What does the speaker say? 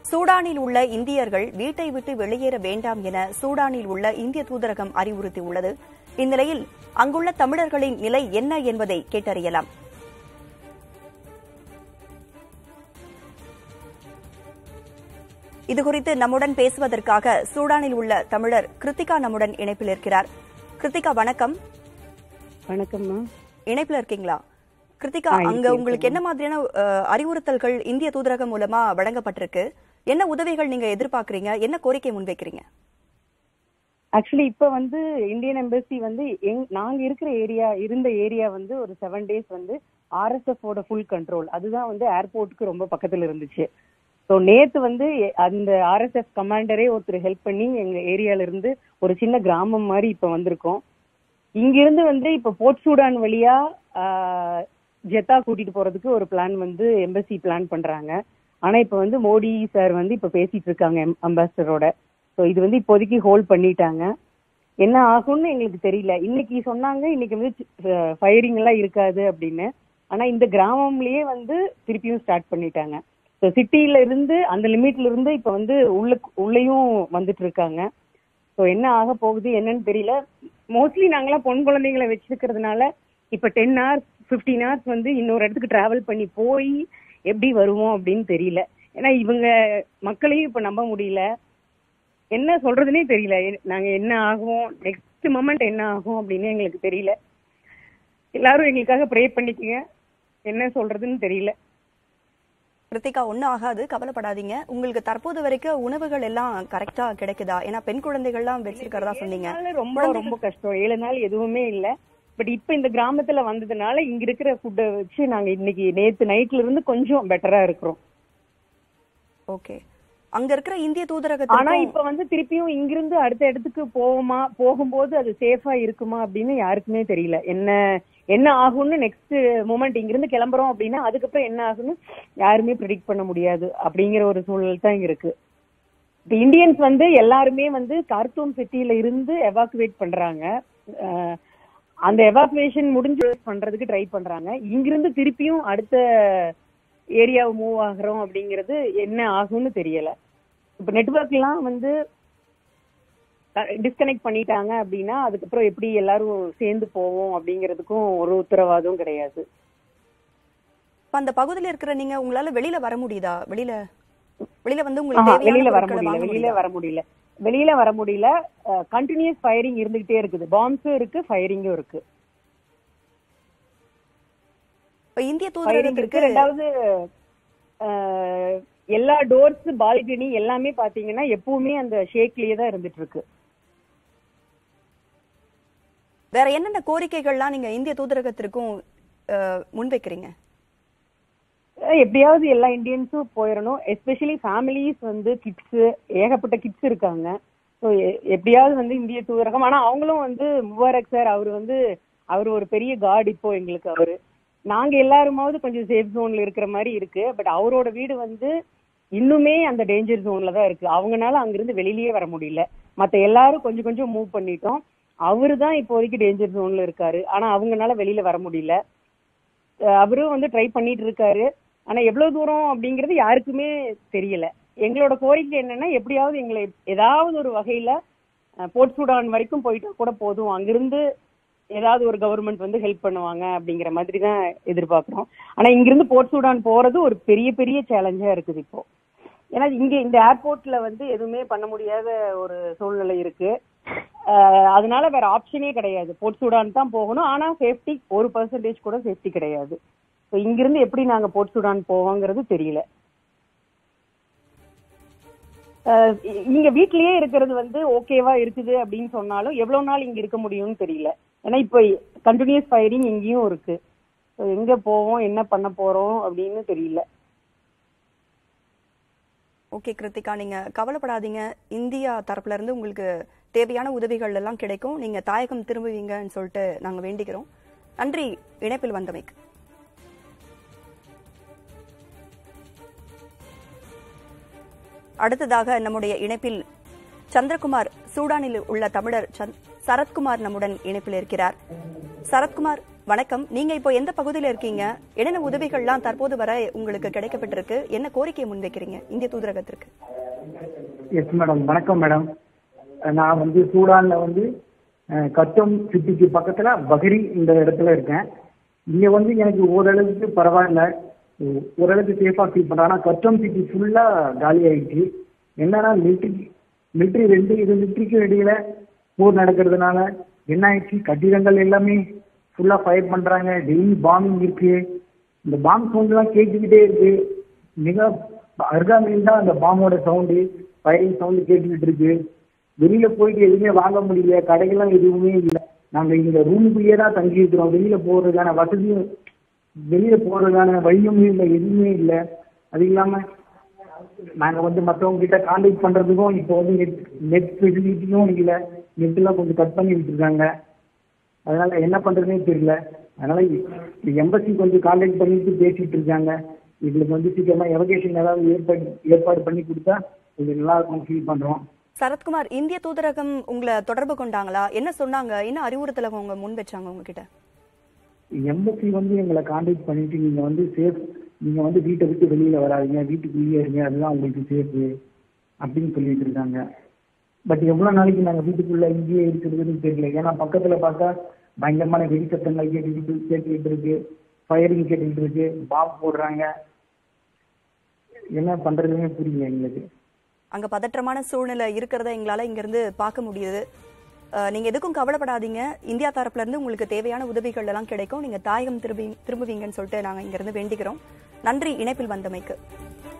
சூடானில் உள்ள இந்தியர்கள் வீட்டை விட்டு வெளியேற வேண்டாம் என சூடானில் உள்ள இந்திய தூதரகம் அறிவுறுத்தியுள்ளது இந்நிலையில் அங்குள்ள தமிழர்களின் நிலை என்ன என்பதை கேட்டறியலாம் இதுகுறித்து நம்முடன் பேசுவதற்காக சூடானில் உள்ள தமிழர் கிருத்திகா நம்முடன் இணைப்பில் இருக்கிறார் கிருத்திகா வணக்கம் வணக்கம்மா இணைப்பில் இருக்கீங்களா கிருத்திகா ஆ, அங்க இருக்கேன், உங்களுக்கு என்ன மாதிரியான அஹ், அறிவுறுத்தல்கள் இந்திய தூதரகம் மூலமா வழங்கப்பட்டிருக்கு என்ன உதவிகள் நீங்க எதிர்பார்க்கறீங்க என்ன கோரிக்கை முன்வைக்கிறீங்க ஆக்சுவலி இப்ப வந்து இந்தியன் எம்பசி வந்து எங் நாங்க இருக்கிற ஏரியா இருந்த ஏரியா வந்து ஒரு செவன் டேஸ் வந்து ஆர்எஸ்எஃப் ஓட ஃபுல் கண்ட்ரோல் அதுதான் வந்து ஏர்போர்ட்டுக்கு ரொம்ப பக்கத்துல இருந்துச்சு ஸோ நேத்து வந்து எ- அந்த ஆர்எஸ்எஃப் கமாண்டரே ஒருத்தர் ஹெல்ப் பண்ணி எங்க ஏரியால இருந்து ஒரு சின்ன கிராமம் மாதிரி இப்ப வந்திருக்கோம் இங்கிருந்து வந்து இப்ப போர்ட் சூடான் வழியா ஆஹ், ஜெத்தா கூட்டிட்டு போறதுக்கு ஒரு பிளான் வந்து எம்பசி பிளான் பண்றாங்க ஆனா இப்ப வந்து மோடி சார் வந்து இப்ப பேசிட்டு இருக்காங்க அம்பாசிடரோட ஸோ இது வந்து இப்போதைக்கு ஹோல்ட் பண்ணிட்டாங்க என்ன ஆகும்னு எங்களுக்கு தெரியல இன்னைக்கு சொன்னாங்க இன்னைக்கு வந்து ஃபயரிங் எல்லாம் இருக்காது அப்படின்னு ஆனா இந்த கிராமம்லயே வந்து திருப்பியும் ஸ்டார்ட் பண்ணிட்டாங்க ஸோ சிட்டில இருந்து அந்த லிமிட்ல இருந்து இப்ப வந்து உள்ள உள்ளேயும் வந்துட்டு இருக்காங்க ஸோ என்ன ஆக போகுது என்னன்னு தெரியல மோஸ்ட்லி நாங்களாம் பொன் குழந்தைங்களை வச்சிருக்கிறதுனால இப்ப டென் ஹவர்ஸ் பிப்டீன் ஹவர்ஸ் வந்து இன்னொரு இடத்துக்கு டிராவல் பண்ணி போய் எப்படி வருவோம் அப்படின்னு தெரியல ஏன்னா இவங்க மக்களையும் இப்ப நம்ப முடியல என்ன சொல்றதுனே தெரியல எ- நாங்க என்ன ஆகும் நெக்ஸ்ட் மொமெண்ட் என்ன ஆகும் அப்படின்னு எங்களுக்கு தெரியல எல்லாரும் எங்களுக்காக ப்ரே பண்ணிக்கங்க என்ன சொல்றதுன்னு தெரியல கிருத்திகா ஒன்னும் ஆகாது கவலைப்படாதீங்க உங்களுக்கு தற்போது வரைக்கும் உணவுகள் எல்லாம் கரெக்டா கிடைக்குதா ஏன்னா பெண் குழந்தைகள்லாம் வச்சிருக்கிறதா சொன்னீங்க ஏழு நாள் ரொம்ப ரொம்ப கஷ்டம் ஏழு நாள் எதுவுமே இல்ல பட் இப்ப இந்த கிராமத்துல வந்ததுனால இங்க இருக்கிற ஃபுட்டை வச்சு நாங்க இன்னைக்கு நேத்து நைட்ல இருந்து கொஞ்சம் பெட்டரா இருக்கிறோம் ஓகே அங்க இருக்கிற இந்திய ஆனா தூதரகத்துக்கு இப்ப வந்து திருப்பியும் இங்கிருந்து அடுத்த இடத்துக்கு போவோமா போகும்போது அது சேஃபா இருக்குமா அப்படின்னு யாருக்குமே தெரியல என்ன என்ன ஆகும்னு நெக்ஸ்ட் மூமெண்ட் இங்கிருந்து கிளம்புறோம் அப்படின்னா அதுக்கப்புறம் என்ன ஆகும்னு யாருமே ப்ரிடிக்ட் பண்ண முடியாது அப்படிங்கிற ஒரு சூழல் தான் இங்க இருக்கு இப்ப இந்தியன்ஸ் வந்து எல்லாருமே வந்து கார்த்தூம் சிட்டில இருந்து எவாக்குவேட் பண்றாங்க அஹ் அந்த எவாக்குவேஷன் முடிஞ்சு பண்றதுக்கு ட்ரை பண்றாங்க இங்கிருந்து திருப்பியும் அடுத்த ஏரியாவை மூவ் ஆகுறோம் அப்படிங்கிறது என்ன ஆகும்னு தெரியல இப்ப நெட்வொர்க் எல்லாம் வந்து டிஸ்கனெக்ட் பண்ணிட்டாங்க அப்படின்னா அதுக்கப்புறம் எப்படி எல்லாரும் சேர்ந்து போவோம் அப்படிங்கிறதுக்கும் ஒரு உத்தரவாதம் கிடையாது இப்ப அந்த பகுதியில இருக்கிற நீங்க உங்களால வெளியில வர முடியுதா வெளியில வெளியில வந்து உங்களுக்கு ஆஹா, தேவையான வெளியில வர பொருட்களை முடியல வாங்க வெளியில முடியுதா? வர முடியல வெளியில வர முடியல கண்டினியூஸ் ஃபயரிங் இருந்துகிட்டே இருக்குது பாம்ஸும் இருக்கு ஃபயரிங்கும் இருக்கு இப்ப இந்திய ஃபயரிங் தூதரகத்திற்கு இருக்கு ரெண்டாவது அஹ், எல்லா டோர்ஸ் பால்கனி எல்லாமே பாத்தீங்கன்னா எப்பவுமே அந்த ஷேக்லயே தான் இருந்துட்டு இருக்கு வேற என்னென்ன கோரிக்கைகள்லாம் நீங்க இந்திய தூதரகத்திற்கும் அஹ், முன்வைக்கிறீங்க அஹ் எப்படியாவது எல்லா இந்தியன்ஸும் போயிடணும் எஸ்பெஷலி ஃபேமிலிஸ் வந்து கிட்ஸ் ஏகப்பட்ட கிட்ஸ் இருக்காங்க ஸோ எப்படியாவது வந்து இந்திய தூதரகம் ஆனா அவங்களும் வந்து முபாரக் சார் அவர் வந்து அவர் ஒரு பெரிய காட் இப்போ எங்களுக்கு அவரு நாங்க எல்லாருமாவது கொஞ்சம் சேஃப் ஜோன்ல இருக்கிற மாதிரி இருக்கு பட் அவரோட வீடு வந்து இன்னுமே அந்த டேஞ்சர் ஜோன்ல தான் இருக்கு அவங்கனால அங்கிருந்து வெளியிலயே வர முடியல மத்த எல்லாரும் கொஞ்சம் கொஞ்சம் மூவ் பண்ணிட்டோம் அவரு தான் இப்போதைக்கு டேஞ்சர் ஜோன்ல இருக்காரு ஆனா அவங்கனால வெளியில வர முடியல அஹ் அவரும் வந்து ட்ரை பண்ணிட்டு இருக்காரு ஆனா எவ்வளவு தூரம் அப்படிங்கிறது யாருக்குமே தெரியல எங்களோட கோரிக்கை என்னன்னா எப்படியாவது எங்களை ஏதாவது ஒரு வகையில அஹ், போர்ட் சூடான் வரைக்கும் போயிட்டா கூட போதும் அங்கிருந்து ஏதாவது ஒரு கவர்மெண்ட் வந்து ஹெல்ப் பண்ணுவாங்க அப்படிங்கிற மாதிரி தான் எதிர்பார்க்கிறோம் ஆனா இங்கிருந்து போர்ட் சூடான் போறது ஒரு பெரிய பெரிய சேலஞ்சா இருக்குது இப்போ ஏன்னா இங்க இந்த ஏர்போர்ட்ல வந்து எதுவுமே பண்ண முடியாத ஒரு சூழ்நிலை இருக்கு அஹ், அதனால வேற ஆப்ஷனே கிடையாது போர்ட் சூடான் தான் போகணும் ஆனா சேஃப்டி ஒரு பர்சன்டேஜ் கூட சேஃப்டி கிடையாது ஸோ இங்கிருந்து எப்படி நாங்க போர்ட் சூடான் போவோங்கிறது தெரியல அஹ், இ- இங்க வீட்லயே இருக்கிறது வந்து ஓகேவா இருக்குது அப்படின்னு சொன்னாலும் எவ்வளவு நாள் இங்க இருக்க முடியும்னு தெரியல ஏன்னா இப்போ கண்டினியூஸ் ஃபயரிங் இங்கேயும் இருக்கு ஸோ எங்க போவோம் என்ன பண்ண போறோம் அப்படின்னு தெரியல ஓகே கிருத்திகா நீங்க கவலைப்படாதீங்க இந்தியா தரப்புல இருந்து உங்களுக்கு தேவையான உதவிகள் எல்லாம் கிடைக்கும் நீங்க தாயகம் திரும்புவீங்கன்னு சொல்லிட்டு நாங்க வேண்டிக்கிறோம் நன்றி இணைப்பில் வந்தமைக்கு அடுத்ததாக நம்முடைய இணைப்பில் சந்திரகுமார் சூடானில் உள்ள தமிழர் சந்த்- சரத்குமார் நம்முடன் இணைப்பில் இருக்கிறார் சரத்குமார் வணக்கம் நீங்க இப்போ எந்த பகுதியில இருக்கீங்க என்னென்ன உதவிகள்லாம் தற்போது வரை உங்களுக்கு கிடைக்கப்பட்டிருக்கு என்ன கோரிக்கையை முன்வைக்கிறீங்க இந்திய தூதரகத்திற்கு எஸ் மேடம் வணக்கம் மேடம் நான் வந்து சூடான்ல வந்து அஹ், கட்டம் சிட்டிக்கு பக்கத்துல பஹரி இந்த இடத்துல இருக்கேன் இங்க வந்து எனக்கு ஓரளவுக்கு பரவாயில்ல ஓ- ஓரளவுக்கு சேஃபா ஃபீல் பண்றேன் ஆனா கட்டம் சிட்டி ஃபுல்லா காலி ஆயிடுச்சு என்னன்னா மிலிட்ரி மிலிட்ரி ரெண்டு இது மிலிட்ரிக்கு இடையில போர் நடக்கிறதுனால என்ன ஆயிடுச்சு கட்டிடங்கள் எல்லாமே ஃபுல்லா ஃபயர் பண்றாங்க டெய்லி பாம்பிங் இருக்கு இந்த பாம்பு சவுண்ட் எல்லாம் கேட்டுக்கிட்டே இருக்கு மிக அருகாமையில் தான் அந்த பாம்போட சவுண்டு ஃபயரிங் சவுண்டு கேட்டுக்கிட்டு இருக்கு வெளியில போயிட்டு எதுவுமே வாங்க முடியல கடைகள்லாம் எதுவுமே இல்லை நாங்க இங்க ரூமுக்குள்ளேயே தான் தங்கி இருக்கிறோம் வெளியில போறதுக்கான வசதியும் வெளியில போறதுக்கான வழியும் இல்லை எதுவுமே இல்லை அது இல்லாம நாங்க வந்து மத்தவங்க கிட்ட கான்டாக்ட் பண்றதுக்கும் இப்போ வந்து நெட் நெட் ஃபெசிலிட்டியும் இல்லை நெட் எல்லாம் கொஞ்சம் கட் பண்ணி விட்டுருக்காங்க அதனால என்ன பண்றதுனே தெரியல அதனால எம்பசி கொஞ்சம் கான்டாக்ட் பண்ணிட்டு பேசிட்டு இருக்காங்க இதுக்கு வந்து சீக்கிரமா எவகேஷன் ஏதாவது ஏற்பாடு ஏற்பாடு பண்ணி கொடுத்தா கொஞ்சம் நல்லா இருக்கும் ஃபீல் பண்றோம் சரத்குமார் இந்திய தூதரகம் உங்களை தொடர்பு கொண்டாங்களா என்ன சொன்னாங்க என்ன அறிவுறுத்தலை அவங்க முன் வச்சாங்க உங்ககிட்ட எம்பசி வந்து எங்களை கான்டாக்ட் பண்ணிட்டு நீங்க வந்து சேஃப் நீங்க வந்து வீட்டை விட்டு வெளியில வராதீங்க வீட்டுக்குள்ளேயே இருங்க அதுதான் உங்களுக்கு சேஃப் அப்படின்னு சொல்லிட்டு இருக்காங்க பட் எவ்வளவு நாளைக்கு நாங்க வீட்டுக்குள்ள இங்கேயே இருக்கிறதுன்னு தெரியல ஏன்னா பக்கத்துல பார்த்தா பயங்கரமான வெடி சத்தங்கள் கேட்டுக்கிட்டு கேட்டுக்கிட்டு இருக்கு ஃபயரிங் கேட்டுக்கிட்டு இருக்கு பாம்பு போடுறாங்க என்ன பண்றதுன்னே புரியல எங்களுக்கு அங்க பதற்றமான சூழ்நிலை இருக்கிறத எங்களால இங்க இருந்து பார்க்க முடியுது அஹ், நீங்க எதுக்கும் கவலைப்படாதீங்க இந்தியா தரப்புல இருந்து உங்களுக்கு தேவையான உதவிகள் எல்லாம் கிடைக்கும் நீங்க தாயகம் திரும்பி திரும்புவீங்கன்னு சொல்லிட்டு நாங்க இங்க இருந்து வேண்டிக்கிறோம் நன்றி இணைப்பில் வந்தமைக்கு